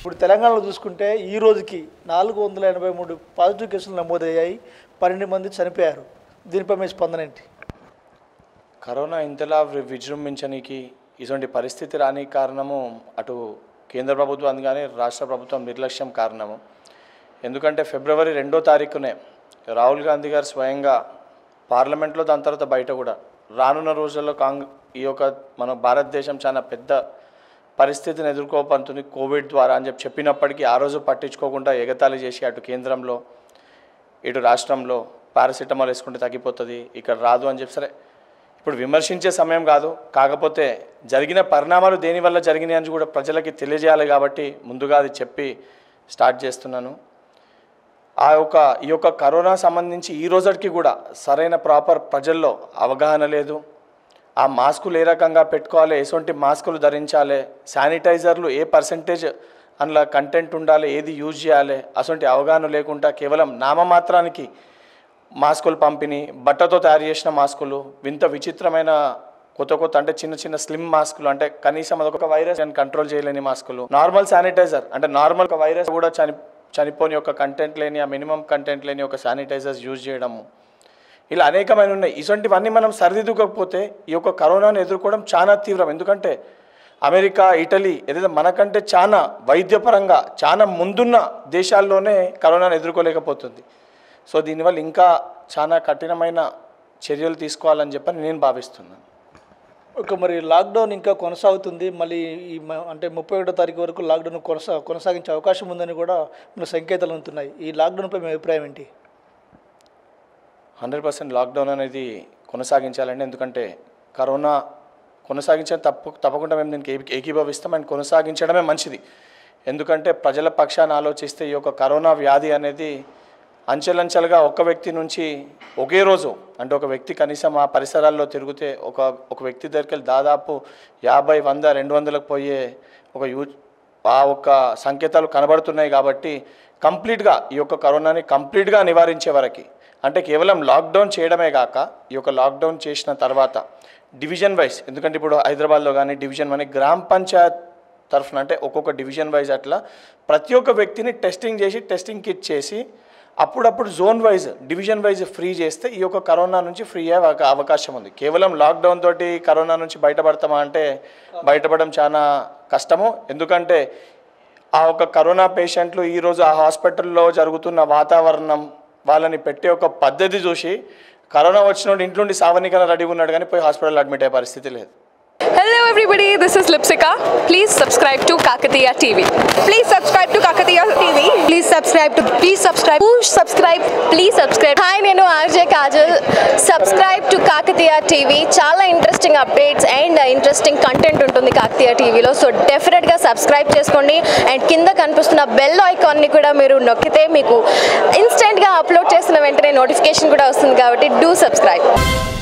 ఇప్పుడు తెలంగాణలో చూసుకుంటే ఈ రోజుకి నాలుగు వందల ఎనభై మూడు పాజిటివ్ కేసులు నమోదయ్యాయి పన్నెండు మంది చనిపోయారు దీనిపై మీ స్పందన ఏంటి కరోనా ఇంతలా వి- విజృంభించడానికి ఇటువంటి పరిస్థితి రాని కారణము అటు కేంద్ర ప్రభుత్వం కానీ రాష్ట్ర ప్రభుత్వం నిర్లక్ష్యం కారణము ఎందుకంటే ఫిబ్రవరి రెండో తారీఖునే రాహుల్ గాంధీ గారు స్వయంగా పార్లమెంట్లో దాని తర్వాత బయట కూడా రానున్న రోజుల్లో కాంగ్ ఈ యొక్క మన భారతదేశం చాలా పెద్ద పరిస్థితిని ఎదుర్కోబోతుంది కోవిడ్ ద్వారా అని చెప్పి చెప్పినప్పటికీ ఆ రోజు పట్టించుకోకుండా ఎగతాళి చేసి అటు కేంద్రంలో ఇటు రాష్ట్రంలో పారాసిటమాల్ వేసుకుంటే తగ్గిపోతుంది ఇక్కడ రాదు అని చెప్పి సరే ఇప్పుడు విమర్శించే సమయం కాదు కాకపోతే జరిగిన పరిణామాలు దేనివల్ల జరిగినాయి అని కూడా ప్రజలకి తెలియజేయాలి కాబట్టి ముందుగా అది చెప్పి స్టార్ట్ చేస్తున్నాను ఆ యొక్క ఈ యొక్క కరోనా సంబంధించి ఈ రోజుకి కూడా సరైన ప్రాపర్ ప్రజల్లో అవగాహన లేదు ఆ మాస్కులు ఏ రకంగా పెట్టుకోవాలి ఎటువంటి మాస్కులు ధరించాలి శానిటైజర్లు ఏ పర్సంటేజ్ అందులో కంటెంట్ ఉండాలి ఏది యూజ్ చేయాలి అటువంటి అవగాహన లేకుండా కేవలం నామమాత్రానికి మాస్కులు పంపిణీ బట్టతో తయారు చేసిన మాస్కులు వింత విచిత్రమైన కొత్త కొత్త అంటే చిన్న చిన్న స్లిమ్ మాస్కులు అంటే కనీసం అదొక వైరస్ కంట్రోల్ చేయలేని మాస్కులు నార్మల్ శానిటైజర్ అంటే నార్మల్ ఒక వైరస్ కూడా చని చనిపోని ఒక కంటెంట్ లేని ఆ మినిమం కంటెంట్ లేని ఒక శానిటైజర్స్ యూజ్ చేయడము ఇలా అనేకమైన ఉన్నాయి ఇటువంటివన్నీ మనం సరిదిద్దుకోకపోతే ఈ యొక్క కరోనాను ఎదుర్కోవడం చాలా తీవ్రం ఎందుకంటే అమెరికా ఇటలీ ఏదైతే మనకంటే చాలా వైద్యపరంగా చాలా ముందున్న దేశాల్లోనే కరోనాను ఎదుర్కోలేకపోతుంది సో దీనివల్ల ఇంకా చాలా కఠినమైన చర్యలు తీసుకోవాలని చెప్పని నేను భావిస్తున్నాను ఒక మరి లాక్డౌన్ ఇంకా కొనసాగుతుంది మళ్ళీ ఈ మ- అంటే ముప్పై ఒకటో తారీఖు వరకు లాక్డౌన్ కొనసా కొనసాగించే అవకాశం ఉందని కూడా మన సంకేతాలు ఉంటున్నాయి ఈ లాక్డౌన్పై మీ అభిప్రాయం ఏంటి హండ్రెడ్ పర్సెంట్ లాక్డౌన్ అనేది కొనసాగించాలండి ఎందుకంటే కరోనా కొనసాగించడం తప్పు తప్పకుండా మేము దీనికి ఏకీ- ఏకీభవిస్తాం అండ్ కొనసాగించడమే మంచిది ఎందుకంటే ప్రజల పక్షాన ఆలోచిస్తే ఈ యొక్క కరోనా వ్యాధి అనేది అంచెలంచెలుగా ఒక వ్యక్తి నుంచి ఒకే రోజు అంటే ఒక వ్యక్తి కనీసం ఆ పరిసరాల్లో తిరిగితే ఒక ఒక వ్యక్తి దగ్గరికి వెళ్ళి దాదాపు యాభై వంద రెండు వందలకు పోయే ఒక యూ ఆ ఒక్క సంకేతాలు కనబడుతున్నాయి కాబట్టి కంప్లీట్గా ఈ యొక్క కరోనాని కంప్లీట్గా నివారించే వరకు అంటే కేవలం లాక్డౌన్ చేయడమే కాక ఈ యొక్క లాక్డౌన్ చేసిన తర్వాత డివిజన్ వైజ్ ఎందుకంటే ఇప్పుడు హైదరాబాద్లో కానీ డివిజన్ అని గ్రామ పంచాయత్ తరఫున అంటే ఒక్కొక్క డివిజన్ వైజ్ అట్లా ప్రతి ఒక్క వ్యక్తిని టెస్టింగ్ చేసి టెస్టింగ్ కిట్ చేసి అప్పుడప్పుడు zone wise division wise free చేస్తే ఈ యొక్క కరోనా నుంచి ఫ్రీ అయ్యే అవకా- అవకాశం ఉంది కేవలం లాక్డౌన్ తోటి కరోనా నుంచి బయటపడతామా అంటే బయటపడడం చాలా కష్టము ఎందుకంటే ఆ ఒక కరోనా పేషెంట్లు ఈరోజు ఆ హాస్పిటల్లో జరుగుతున్న వాతావరణం వాళ్ళని పెట్టే ఒక పద్ధతి చూసి కరోనా వచ్చినోడు ఇంట్లో నుండి సావనికన రెడీగా ఉన్నాడు కానీ పోయి హాస్పిటల్ అడ్మిట్ అయ్యే పరిస్థితి లేదు Hello everybody, this is Lipsika. Please subscribe to Kakatiya TV. Please subscribe to Kakatiya TV. Please subscribe to please subscribe. Push subscribe. Please subscribe. Hi, నేను RJ Kajal subscribe to Kakatiya TV చాలా interesting updates and interesting content ఉంటుంది కాకతీయ టీవీలో so డెఫినెట్గా subscribe చేసుకోండి and కింద కనిపిస్తున్న bell ఐకాన్ని కూడా మీరు నొక్కితే మీకు ఇన్స్టెంట్గా అప్లోడ్ చేసిన వెంటనే నోటిఫికేషన్ కూడా వస్తుంది కాబట్టి డూ సబ్స్క్రైబ్